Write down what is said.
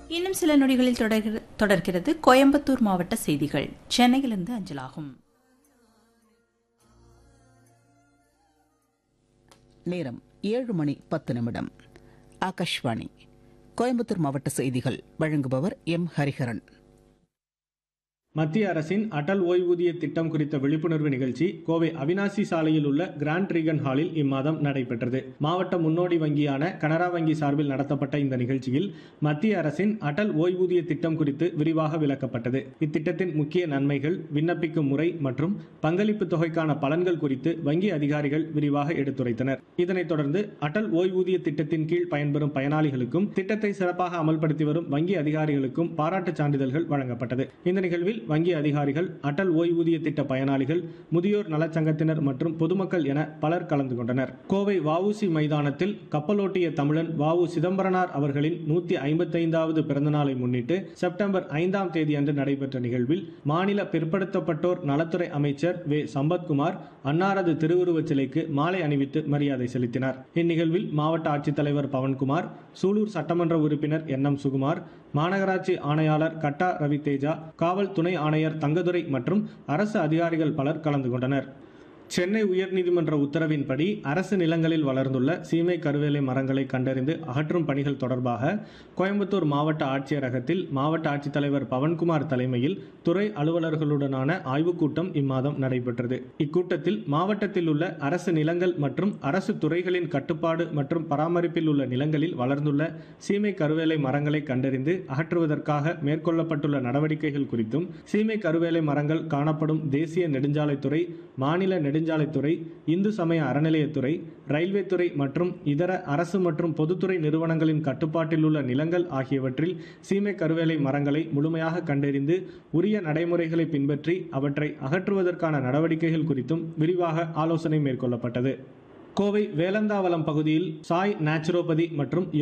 இன்னும் சில நொடிகளில் தொடர்கிற- தொடர்கிறது கோயம்புத்தூர் மாவட்ட செய்திகள் சென்னையிலிருந்து அஞ்சலாகும் நேரம் ஏழு மணி பத்து நிமிடம் ஆகாஷ்வாணி கோயம்புத்தூர் மாவட்ட செய்திகள் வழங்குபவர் எம் ஹரிஹரன் மத்திய அரசின் அடல் ஓய்வூதிய திட்டம் குறித்த விழிப்புணர்வு நிகழ்ச்சி கோவை அவினாசி சாலையில் உள்ள கிராண்ட் ரீகன் ஹாலில் இம்மாதம் நடைபெற்றது மாவட்ட முன்னோடி வங்கியான கனரா வங்கி சார்பில் நடத்தப்பட்ட இந்த நிகழ்ச்சியில் மத்திய அரசின் அடல் ஓய்வூதிய திட்டம் குறித்து விரிவாக விளக்கப்பட்டது இத்திட்டத்தின் முக்கிய நன்மைகள் விண்ணப்பிக்கும் முறை மற்றும் பங்களிப்பு தொகைக்கான பலன்கள் குறித்து வங்கி அதிகாரிகள் விரிவாக எடுத்துரைத்தனர் இதனைத் தொடர்ந்து அடல் ஓய்வூதிய திட்டத்தின் கீழ் பயன்பெறும் பயனாளிகளுக்கும் திட்டத்தை சிறப்பாக அமல்படுத்தி வரும் வங்கி அதிகாரிகளுக்கும் பாராட்டுச் சான்றிதழ்கள் வழங்கப்பட்டது இந்த நிகழ்வில் வங்கி அதிகாரிகள் அடல் ஓய்வூதிய திட்ட பயனாளிகள் முதியோர் நலச்சங்கத்தினர் மற்றும் பொதுமக்கள் என பலர் கலந்து கொண்டனர் கோவை வஉசி மைதானத்தில் கப்பலோட்டிய தமிழன் வஉ சிதம்பரனார் அவர்களின் நூத்தி ஐம்பத்தைந்தாவது பிறந்தநாளை முன்னிட்டு செப்டம்பர் ஐந்தாம் தேதி அன்று நடைபெற்ற நிகழ்வில் மாநில பிற்படுத்தப்பட்டோர் நலத்துறை அமைச்சர் வே சம்பத்குமார் அன்னாரது திருவுருவச் சிலைக்கு மாலை அணிவித்து மரியாதை செலுத்தினார் இந்நிகழ்வில் மாவட்ட ஆட்சித்தலைவர் பவன்குமார் சூலூர் சட்டமன்ற உறுப்பினர் என் எம் சுகுமார் மாநகராட்சி ஆணையாளர் கட்டா ரவி தேஜா காவல் துணை ஆணையர் தங்கதுரை மற்றும் அரசு அதிகாரிகள் பலர் கலந்து கொண்டனர் சென்னை உயர்நீதிமன்ற உத்தரவின்படி அரசு நிலங்களில் வளர்ந்துள்ள சீமை கருவேலை மரங்களை கண்டறிந்து அகற்றும் பணிகள் தொடர்பாக கோயம்புத்தூர் மாவட்ட ஆட்சியரகத்தில் மாவட்ட ஆட்சித்தலைவர் பவன்குமார் தலைமையில் துறை அலுவலர்களுடனான ஆய்வுக் கூட்டம் இம்மாதம் நடைபெற்றது இக்கூட்டத்தில் மாவட்டத்தில் உள்ள அரசு நிலங்கள் மற்றும் அரசு துறைகளின் கட்டுப்பாடு மற்றும் பராமரிப்பில் உள்ள நிலங்களில் வளர்ந்துள்ள சீமை கருவேலை மரங்களை கண்டறிந்து அகற்றுவதற்காக மேற்கொள்ளப்பட்டுள்ள நடவடிக்கைகள் குறித்தும் சீமை கருவேலை மரங்கள் காணப்படும் தேசிய நெடுஞ்சாலைத்துறை மாநில நெடுஞ்சாலைத்துறை இந்து சமய அறநிலையத்துறை ரயில்வே துறை மற்றும் இதர அரசு மற்றும் பொதுத்துறை நிறுவனங்களின் கட்டுப்பாட்டில் உள்ள நிலங்கள் ஆகியவற்றில் சீமை கருவேலை மரங்களை முழுமையாக கண்டறிந்து உரிய நடைமுறைகளை பின்பற்றி அவற்றை அகற்றுவதற்கான நடவடிக்கைகள் குறித்தும் விரிவாக ஆலோசனை மேற்கொள்ளப்பட்டது கோவை வேலந்தாவலம் பகுதியில் சாய் நேச்சுரோபதி மற்றும்